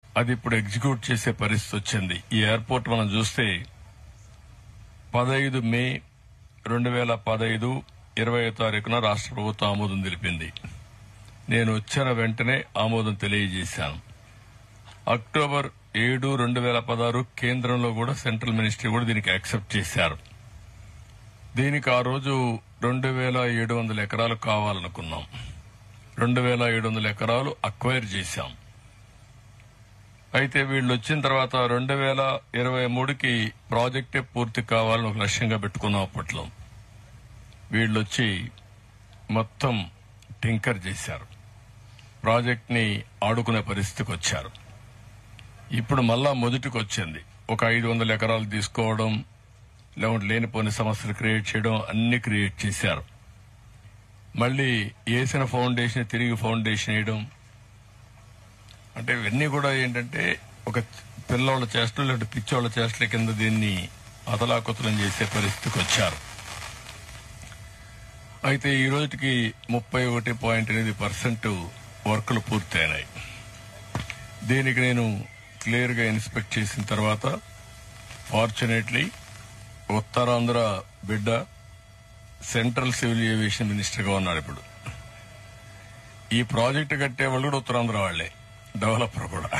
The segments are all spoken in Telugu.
అది ఇప్పుడు ఎగ్జిక్యూట్ చేసే పరిస్థితి వచ్చింది ఈ ఎయిర్పోర్ట్ మనం చూస్తే పదహైదు మే రెండు వేల పదహైదు ఇరవై తారీఖున రాష్ట్ర ప్రభుత్వం ఆమోదం తెలిపింది నేను వచ్చిన వెంటనే ఆమోదం తెలియజేశాను అక్టోబర్ ఏడు రెండు వేల పదహారు కేంద్రంలో కూడా సెంట్రల్ మినిస్ట్రీ కూడా దీనికి యాక్సెప్ట్ చేశారు దీనికి ఆ రోజు రెండు వేల ఏడు వందల ఎకరాలు కావాలనుకున్నాం రెండు వేల ఏడు వందల ఎకరాలు అక్వైర్ చేశాం అయితే వీళ్ళు వచ్చిన తర్వాత రెండు వేల ఇరవై మూడుకి ప్రాజెక్టే పూర్తి కావాలని ఒక లక్ష్యంగా పెట్టుకున్నాం అప్పట్లో వీళ్ళు వచ్చి మొత్తం టింకర్ చేశారు ప్రాజెక్ట్ ని ఆడుకునే పరిస్థితికి వచ్చారు ఇప్పుడు మళ్ళా మొదటికి వచ్చింది ఒక ఐదు వందల ఎకరాలు తీసుకోవడం లేకుంటే లేనిపోని సమస్యలు క్రియేట్ చేయడం అన్ని క్రియేట్ చేశారు మళ్ళీ వేసిన ఫౌండేషన్ తిరిగి ఫౌండేషన్ వేయడం అంటే ఇవన్నీ కూడా ఏంటంటే ఒక పిల్లోళ్ళ చేష్టలు లేదంటే పిచ్చోళ్ళ చేష్టల కింద దీన్ని అతలాకుతలం చేసే పరిస్థితికి వచ్చారు అయితే ఈ రోజుకి ముప్పై ఒకటి పాయింట్ ఎనిమిది పర్సెంట్ వర్కులు పూర్తయినాయి దీనికి నేను క్లియర్ గా ఇన్స్పెక్ట్ చేసిన తర్వాత ఫార్చునేట్లీ ఉత్తరాంధ్ర బిడ్డ సెంట్రల్ సివిల్ ఏవియేషన్ మినిస్టర్ గా ఉన్నాడు ఇప్పుడు ఈ ప్రాజెక్టు కట్టే వాళ్ళు కూడా ఉత్తరాంధ్ర వాళ్లే డెవలపర్ కూడా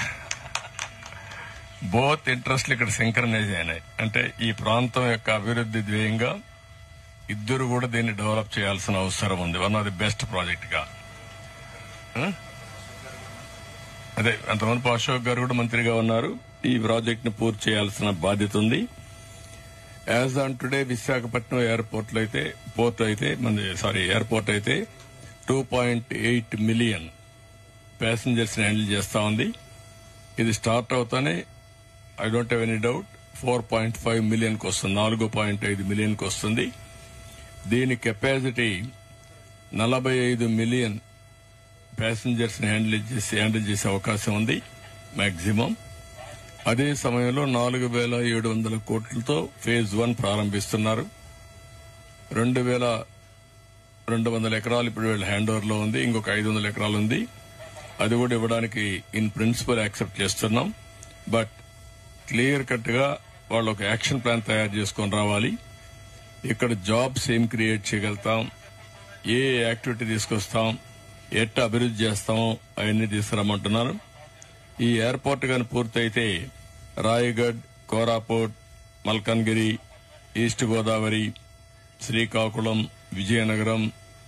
బోత్ ఇంట్రెస్ట్లు ఇక్కడ సింక్రనైజ్ అయినాయి అంటే ఈ ప్రాంతం యొక్క అభివృద్ధి ధ్యేయంగా ఇద్దరు కూడా దీన్ని డెవలప్ చేయాల్సిన అవసరం ఉంది one of the best project గా ఆ? అదే అంతమంది అశోక్ గారు కూడా మంత్రిగా ఉన్నారు ఈ ప్రాజెక్ట్ ని పూర్తి చేయాల్సిన బాధ్యత ఉంది as on today Visakhapatnam airport లో అయితే పోర్ట్ అయితే మన సారీ ఎయిర్పోర్ట్ అయితే two point eight million passengers handle చేస్తా ఉంది ఇది స్టార్ట్ అవుతానే I don't have any doubt four point five million కు వస్తుంది నాలుగు పాయింట్ ఐదు మిలియన్ కు వస్తుంది దీని కెపాసిటీ నలభై ఐదు మిలియన్ ప్యాసింజర్స్ ని హ్యాండిల్ చేసి హ్యాండిల్ చేసే అవకాశం ఉంది మాక్సిమం అదే సమయంలో నాలుగు వేల ఏడు వందల కోట్లతో ఫేజ్ వన్ ప్రారంభిస్తున్నారు రెండు వేల రెండు వందల ఎకరాలు ఇప్పుడు వీళ్ళ హ్యాండ్ ఓవర్ లో ఉంది ఇంకొక ఐదు వందల ఎకరాలు ఉంది అది కూడా ఇవ్వడానికి ఇన్ ప్రిన్సిపల్ యాక్సెప్ట్ చేస్తున్నాం బట్ క్లియర్ కట్ గా వాళ్ళు ఒక యాక్షన్ ప్లాన్ తయారు చేసుకొని రావాలి ఇక్కడ జాబ్స్ ఏం క్రియేట్ చేయగలుగుతాం ఏ యాక్టివిటీ తీసుకొస్తాం ఎట్ట అభివృద్ధి చేస్తామో అవన్నీ తీసుకురమ్మంటున్నారు ఈ ఎయిర్పోర్ట్ కానీ పూర్తయితే రాయగఢ్ కోరాపూట్ మల్కన్గిరి ఈస్ట్ గోదావరి శ్రీకాకుళం విజయనగరం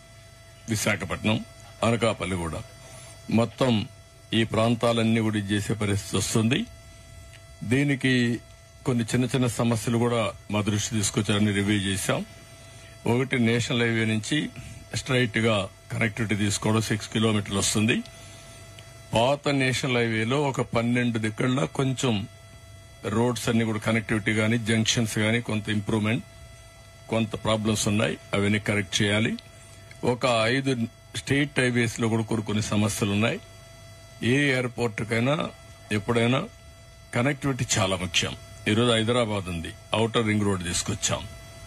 విశాఖపట్నం అనకాపల్లి కూడా మొత్తం ఈ ప్రాంతాలన్నీ కూడా ఇది చేసే పరిస్థితి వస్తుంది దీనికి కొన్ని చిన్న చిన్న సమస్యలు కూడా మా దృష్టి తీసుకొచ్చారని రివ్యూ చేశాం ఒకటి నేషనల్ హైవే నుంచి స్ట్రైట్ గా కనెక్టివిటీ తీసుకోవడం సిక్స్ కిలోమీటర్లు వస్తుంది పాత నేషనల్ హైవేలో ఒక పన్నెండు దిక్కల్లో కొంచెం రోడ్స్ అన్ని కూడా కనెక్టివిటీ గానీ జంక్షన్స్ గానీ కొంత ఇంప్రూవ్మెంట్ కొంత ప్రాబ్లమ్స్ ఉన్నాయి అవన్నీ కరెక్ట్ చేయాలి ఒక ఐదు స్టేట్ హైవేస్ లో కూడా కొన్ని కొన్ని సమస్యలు ఉన్నాయి ఏ ఎయిర్పోర్ట్ కైనా ఎప్పుడైనా కనెక్టివిటీ చాలా ముఖ్యం ఈరోజు హైదరాబాద్ ఉంది ఔటర్ రింగ్ రోడ్ తీసుకొచ్చాం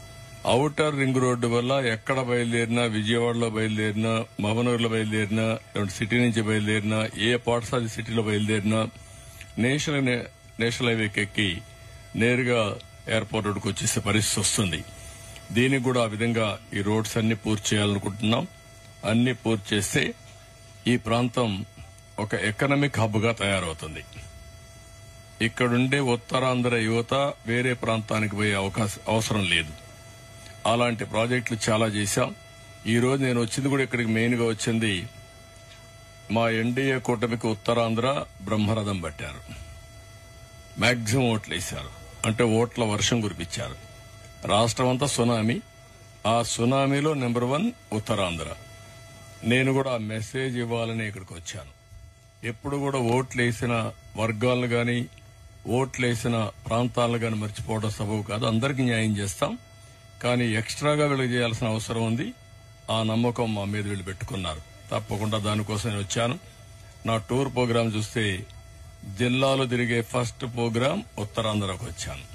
ఔటర్ రింగ్ రోడ్డు వల్ల ఎక్కడ బయలుదేరినా విజయవాడలో బయలుదేరినా మహబూబ్నగర్లో బయలుదేరినా లేదంటే సిటీ నుంచి బయలుదేరినా ఏ పార్ట్స్ ఆఫ్ ది సిటీలో బయలుదేరినా నేషనల్ నేషనల్ హైవేకి ఎక్కి నేరుగా ఎయిర్పోర్ట్ రోడ్డుకు వచ్చేసే పరిస్థితి వస్తుంది దీనికి కూడా ఆ విధంగా ఈ రోడ్స్ అన్ని పూర్తి చేయాలనుకుంటున్నాం అన్ని పూర్తి చేస్తే ఈ ప్రాంతం ఒక ఎకనామిక్ హబ్ గా తయారవుతుంది ఇక్కడుండే ఉత్తరాంధ్ర యువత వేరే ప్రాంతానికి పోయే అవకాశం అవసరం లేదు అలాంటి ప్రాజెక్టులు చాలా చేశాం ఈ రోజు నేను వచ్చింది కూడా ఇక్కడికి మెయిన్ గా వచ్చింది మా ఎన్డీఏ కూటమికి ఉత్తరాంధ్ర బ్రహ్మరథం పట్టారు మాక్సిమం ఓట్లు వేశారు అంటే ఓట్ల వర్షం కురిపించారు రాష్ట్రం అంతా సునామీ ఆ సునామీలో నెంబర్ వన్ ఉత్తరాంధ్ర నేను కూడా ఆ మెసేజ్ ఇవ్వాలని ఇక్కడికి వచ్చాను ఎప్పుడు కూడా ఓట్లు వేసిన వర్గాలను గాని ఓట్లు వేసిన ప్రాంతాలను గాని మర్చిపోవడం సబబు కాదు అందరికీ న్యాయం చేస్తాం కానీ ఎక్స్ట్రాగా వీళ్ళకి చేయాల్సిన అవసరం ఉంది ఆ నమ్మకం మా మీద వీళ్ళు పెట్టుకున్నారు తప్పకుండా దానికోసం నేను వచ్చాను నా టూర్ ప్రోగ్రాం చూస్తే జిల్లాలో తిరిగే ఫస్ట్ ప్రోగ్రాం ఉత్తరాంధ్రకు వచ్చాను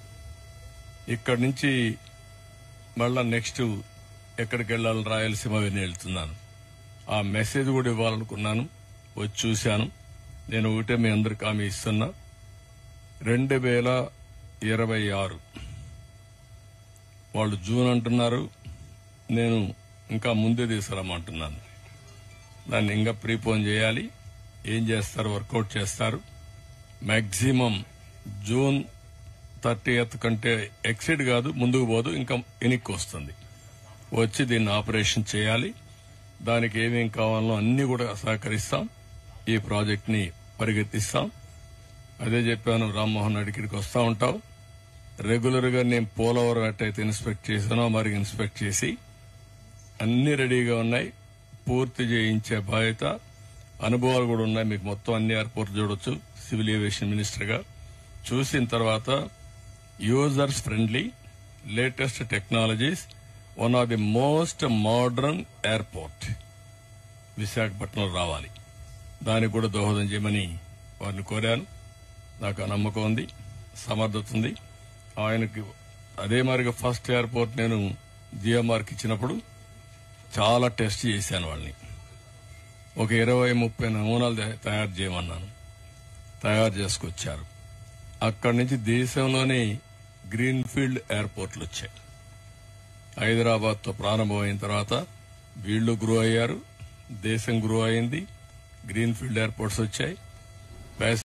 ఇక్కడి నుంచి మళ్ళా నెక్స్ట్ ఎక్కడికి వెళ్ళాలని రాయలసీమ వెళ్ళి వెళ్తున్నాను ఆ మెసేజ్ కూడా ఇవ్వాలనుకున్నాను వచ్చి చూశాను నేను ఒకటే మీ అందరికి హామీ ఇస్తున్నా రెండు వేల ఇరవై ఆరు వాళ్ళు జూన్ అంటున్నారు నేను ఇంకా ముందే తీసుకురమ్మంటున్నాను దాన్ని ఇంకా ప్రీపోన్ చేయాలి ఏం చేస్తారు వర్కౌట్ చేస్తారు మాక్సిమం జూన్ థర్టీ కంటే ఎక్సిడ్ కాదు ముందుకు పోదు ఇంకా ఎనిక్కి వస్తుంది వచ్చి దీన్ని ఆపరేషన్ చేయాలి దానికి ఏమేం కావాలో అన్ని కూడా సహకరిస్తాం ఈ ప్రాజెక్ట్ ని పరిగెత్తిస్తాం అదే చెప్పాను రామ్మోహన్ రెడ్డి ఇక్కడికి వస్తా ఉంటావు రెగ్యులర్ గా నేను పోలవరం ఎట్టయితే ఇన్స్పెక్ట్ చేసానో మరి ఇన్స్పెక్ట్ చేసి అన్ని రెడీగా ఉన్నాయి పూర్తి చేయించే బాధ్యత అనుభవాలు కూడా ఉన్నాయి మీకు మొత్తం అన్ని ఎయిర్పోర్ట్ చూడొచ్చు సివిల్ ఏవియేషన్ మినిస్టర్ గా చూసిన తర్వాత users friendly latest technologies one of the most modern airport Visakhapatnam రావాలి దానికి కూడా దోహదం చేయమని వారిని కోరాను నాకు ఆ నమ్మకం ఉంది సమర్థత ఉంది ఆయనకి అదే మాదిరిగా ఫస్ట్ ఎయిర్పోర్ట్ నేను జిఎంఆర్కి ఇచ్చినప్పుడు చాలా టెస్ట్ చేశాను వాళ్ళని ఒక ఇరవై ముప్పై నమూనాలు త- తయారు చేయమన్నాను తయారు చేసుకొచ్చారు అక్కడి నుంచి దేశంలోనే గ్రీన్ ఫీల్డ్ ఎయిర్పోర్ట్లు వచ్చాయి హైదరాబాద్ తో ప్రారంభమైన తర్వాత వీళ్లు గ్రో అయ్యారు దేశం గ్రో అయింది గ్రీన్ ఫీల్డ్ ఎయిర్పోర్ట్స్ వచ్చాయి